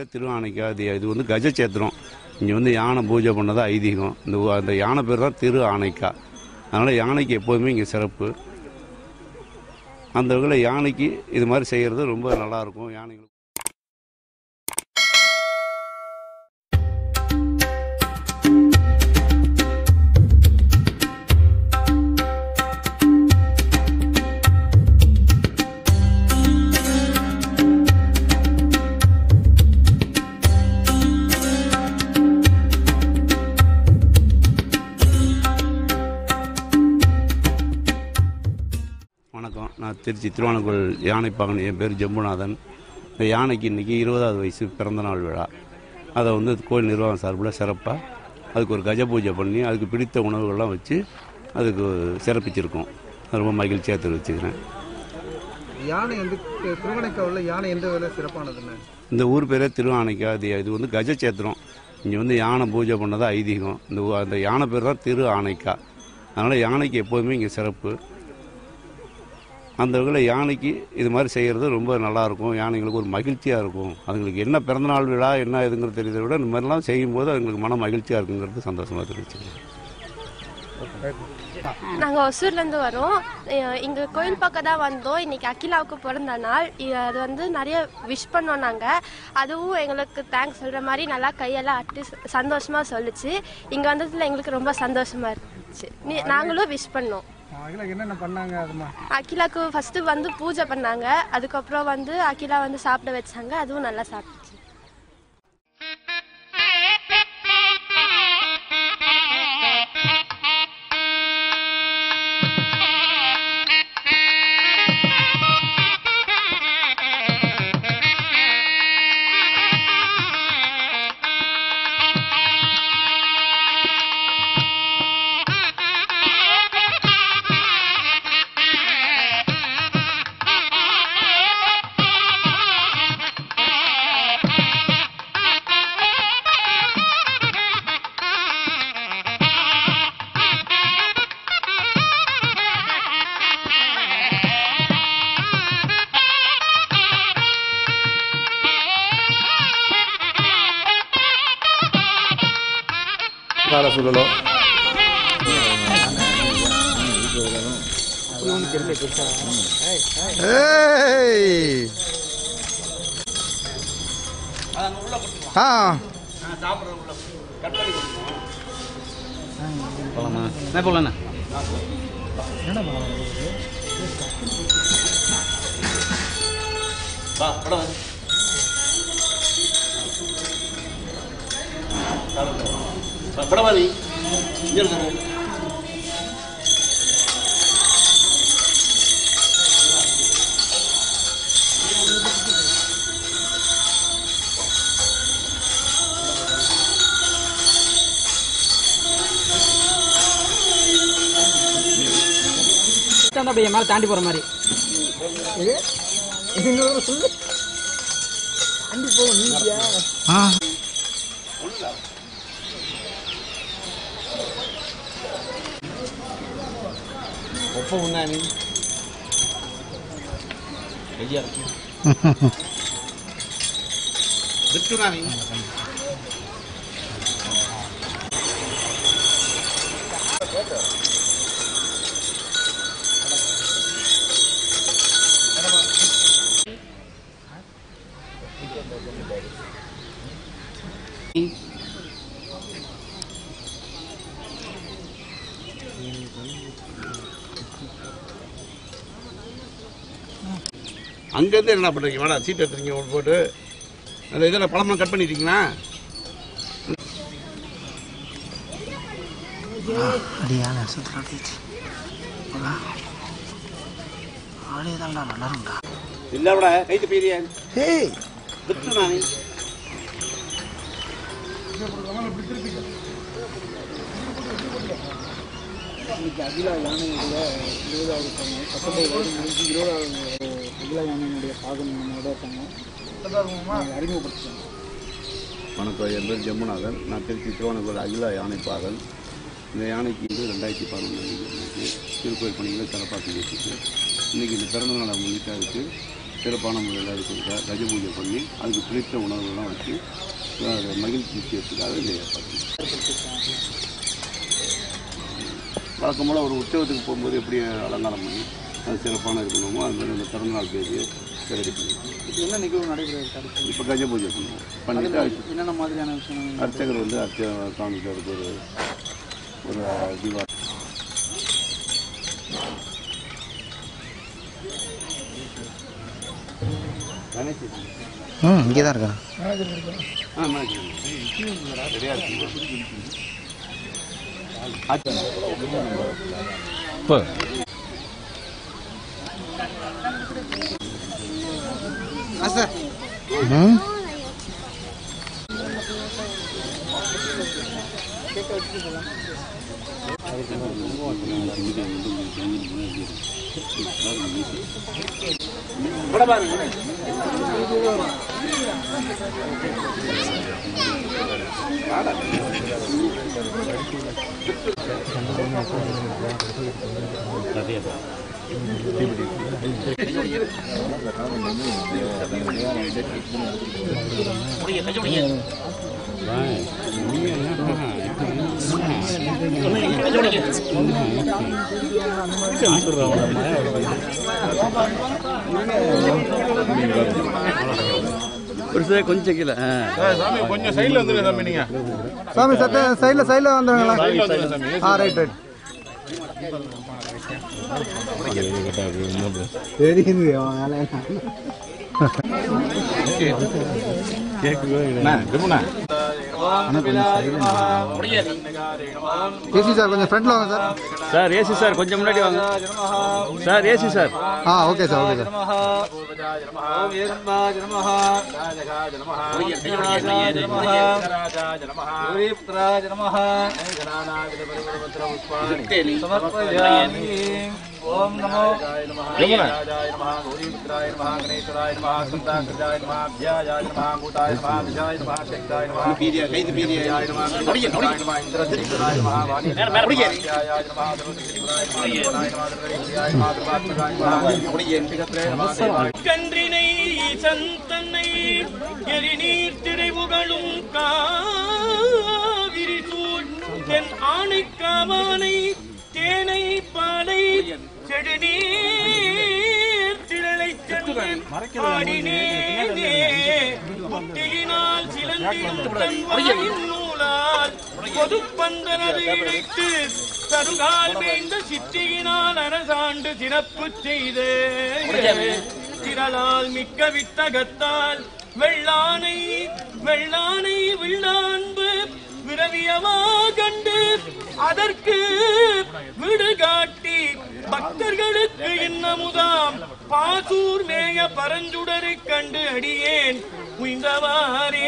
பேரே திருவானைக்கா இது இது வந்து கஜச்சேத்திரம் இங்கே வந்து யானை பூஜை பண்ணதா ஐதீகம் இந்த ஊ- அந்த யானை பேர் தான் திரு ஆனைக்கா அதனால் யானைக்கு எப்போதுமே இங்கே சிறப்பு அந்த வகையில் யானைக்கு இது மாதிரி செய்கிறது ரொம்ப நல்லாயிருக்கும் யானைகளுக்கு வணக்கம் நான் திருச்சி திருவானக்கோள் யானைப்பாகன் என் பேர் ஜம்புநாதன் இந்த யானைக்கு இன்றைக்கி இருபதாவது வயசு பிறந்த நாள் விழா அதை வந்து கோயில் நிர்வாகம் சார்பில் சிறப்பாக அதுக்கு ஒரு கஜ பூஜை பண்ணி அதுக்கு பிடித்த உணவுகள்லாம் வச்சு அதுக்கு சிறப்பிச்சிருக்கோம் அது ரொம்ப மகிழ்ச்சியாக தெரிவிச்சுக்கிறேன் யானை வந்து தி- திருவனைக்காவலில் யானை எந்த வேலை சிறப்பானதுன்னு இந்த ஊர் பேரே திருவானைக்கா இது இது வந்து கஜச்சேத்திரம் இங்கே வந்து யானை பூஜை பண்ணதா ஐதீகம் இந்த ஊ- அந்த யானை பேர் தான் திரு ஆனைக்கா அதனால் யானைக்கு எப்போதுமே இங்கே சிறப்பு அந்த வகையில் யானைக்கு இது மாதிரி செய்கிறது ரொம்ப நல்லாயிருக்கும் யானைங்களுக்கு ஒரு மகிழ்ச்சியாக இருக்கும் அதுங்களுக்கு என்ன பிறந்தநாள் விழா என்ன இதுங்கிறது தெரியுதை விட இந்த மாதிரிலாம் செய்யும்போது அதுங்களுக்கு மன மகிழ்ச்சியாக இருக்குங்கிறது சந்தோஷமாக தெரிவிச்சுக்கிறேன் நாங்கள் ஒசூர்லேருந்து வரோம் அஹ் இங்க கோயில் பக்கம் தான் வந்தோம் இன்னைக்கு அகிலாவுக்கு பிறந்த நாள் இ- அது வந்து நிறைய விஷ் பண்ணோம் நாங்கள் அதுவும் எங்களுக்கு தேங்க்ஸ் சொல்கிற மாதிரி நல்லா கையெல்லாம் அட்டு ச- சந்தோஷமா சொல்லுச்சு இங்கே வந்ததுல எங்களுக்கு ரொம்ப சந்தோஷமா இருந்துச்சு நீ நாங்களும் விஷ் பண்ணோம் அதில் என்னென்ன பண்ணாங்க அதுமா அகிலாக்கு ஃபர்ஸ்ட் வந்து பூஜை பண்ணாங்க அதுக்கப்புறம் வந்து அகிலா வந்து சாப்பிட வச்சாங்க அதுவும் நல்லா சாப்பிட்டுச்சு கால சூழலோ ஏய் ஆ போகலாமா என்ன போகலாண்ணா வா படம் வந்து படவாதி இங்கே இருக்கணும் வந்து அப்படியே மேலே தாண்டி போகிற மாதிரி ஆ ఒప్ప ఉన్నాని వెయ్యారు చెప్తున్నాని அங்கேருந்து என்ன பண்ணுறீங்க வாடா சீட் எடுத்துறீங்க ஒரு போட்டு அந்த இதில் பழமெல்லாம் கட் பண்ணிட்டீங்களா அடியான சுற்றுலாச்சு ஆளே தான் நல்லா இருக்கும்டா இல்லை விட கைத்து போயிரியா ஏய் விட்டு நானே இன்னைக்கு அகிலா யானையுடைய இருபதாவது பண்ணு பத்தொன்பது வயது முடிஞ்சு இருபதாவது அகிலா யானையினுடைய சாதனை நம்மளோட இருக்காங்க அறிமுகப்படுத்துறாங்க வணக்கம் என் பேர் ஜம்புநாதன் நான் திருச்சி திருவானக்கோள் அகிலா யானைப்பாகன் இந்த யானைக்கு வந்து ரெண்டாயிரத்தி பதினொன்று இன்னைக்கு திருக்கோயில் பணிகளை சிறப்பாக செஞ்சுட்டு இன்றைக்கி இந்த பிறந்த நாளை முன்னிட்டு அதுக்கு சிறப்பான முறையில் இருக்கிற கஜ பூஜை பண்ணி அதுக்கு பிடித்த உணவுகள்லாம் வச்சு அதை மகிழ்ச்சி விஷயத்துக்காக இதை ஏற்பாடு வழக்கம் போல் ஒரு உற்சவத்துக்கு போகும்போது எப்படி அலங்காரம் பண்ணி அது சிறப்பான இருக்கணுமோ அது மாதிரி இந்த பிறந்தநாள் பேஜ் ரெடி பண்ணி இப்போ என்ன நிகழ்வு நடைபெறுது அடுத்து இப்போ கஜ பூஜை பண்ணுவோம் பண்ணிட்டு அதுக்கு என்னென்ன மாதிரியான விஷயம் அர்ச்சகர் வந்து அர்ச்ச காமிக்கிறதுக்கு ஒரு ஒரு தீபா கணேஷ் ம் இங்கே தான் இருக்கேன் ஆ மேனேஜர் ரெடியாக இருக்கு இப்போ ம் ஒரு சில கொஞ்சம் கீழே சாமி கொஞ்சம் சைடில் வந்துருங்க சாமி நீங்க சாமி சத்த சைடில் சைடில் வந்துடுங்களா சைடில் வந்துருங்க சாமி ஆ ரைட் ரைட் தெரியுது அவன் வேலை ஏசி சார் கொஞ்சம் ஃப்ரண்ட்ல வாங்க சார் சார் ஏசி சார் கொஞ்சம் முன்னாடி வாங்க சார் ஏசி சார் ஆ ஓகே சார் ஓகே சார் ஓம் நமோ யமுனா. கன்றினை சந்தனை எரிநீர் திரைவுகளும் காவிரி சூழ் என் ஆணை காவானை தேனை பாலை செடுநீர் திரளை சென்றேன் ஆடினேனே முட்டியினால் சிலந்திடும் தன் வாயின் நூலால் பொதுப்பந்தனது இணைத்து தருகால் வேந்த சித்தியினால் அரசாண்டு சிறப்பு செய்து திரளால் மிக்க வித்தகத்தால் வெள்ளானை வெள்ளானை வில்லான்பு விரவியவா கண்டு அதற்கு விடு காட்டி பக்தர்களுக்கு இன்னமுதாம் பாசூர் மேய பரஞ்சுடரை கண்டு அடியேன் உய்ந்தவாரே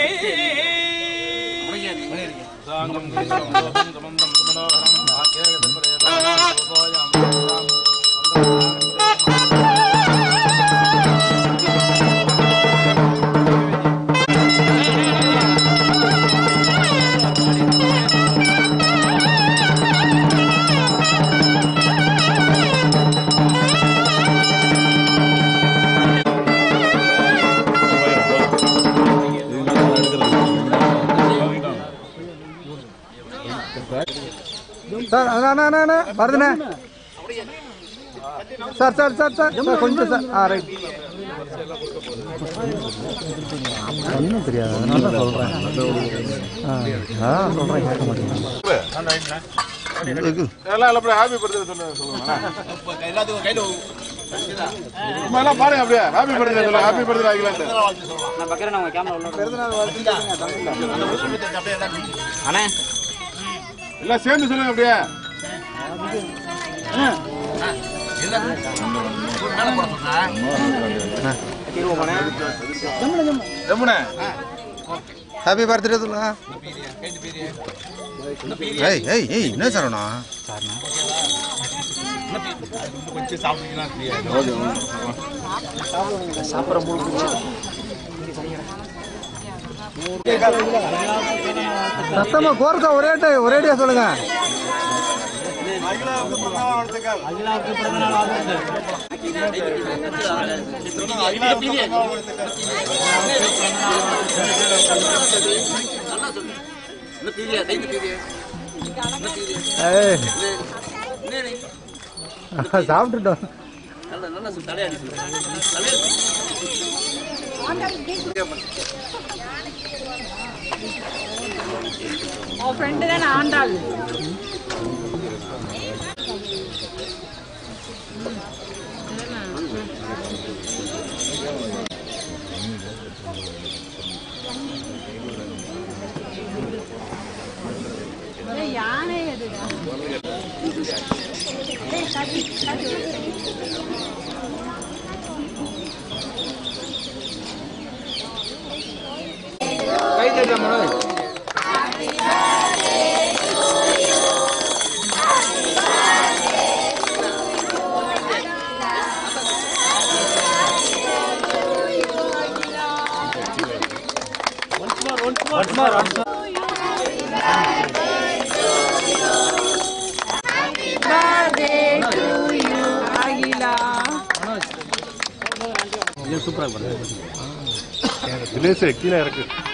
சார் அண்ணா அண்ணா அண்ணா, அண்ணா வருதுண்ணே sir sir sir sir sir கொஞ்சம் சார் ஆ ரைட் ஒன்றும் தெரியாது அதனால தான் சொல்கிறேன் ஆ அதான் சொல்கிறேன் கேட்க மாட்டேங்கிறேன் எல்லாம் எல்லாம் அப்படியே ஹாப்பி பர்த்டே சொல்லுங்க சொல்லுங்க எல்லாத்துக்கும் கையில் சும்மா எல்லாம் பாருங்க அப்படியே ஹாப்பி பர்த்டே சொல்லுங்க ஹாப்பி பர்த்டே ஆகிக்கலாம் எல்லாம் சேர்ந்து சொல்லுங்க அப்படியே ஜம்முனே ஹாப்பி பர்த்டே சொல்லுங்க ஏய் ஏய் ஏய் என்ன சரவணா சத்தமா கோர்க்கா ஒரே டை- ஒரேடியா சொல்லுங்க அகிலாவுக்கு பிறந்தநாள் வாழ்த்துக்கள் அகிலாவுக்கு பிறந்த நாள் வாழ்த்துக்கள் அகிலாவுக்கு பிறந்தநாள் வாழ்த்துக்கள் ஏய் சாப்பிட்டுட்டோம் உன் ஃப்ரெண்டு தானே ஆண்டாள் யானை எதுடா கை தட்டுற மனோஜ் தினேஷ் கீழே இருக்கு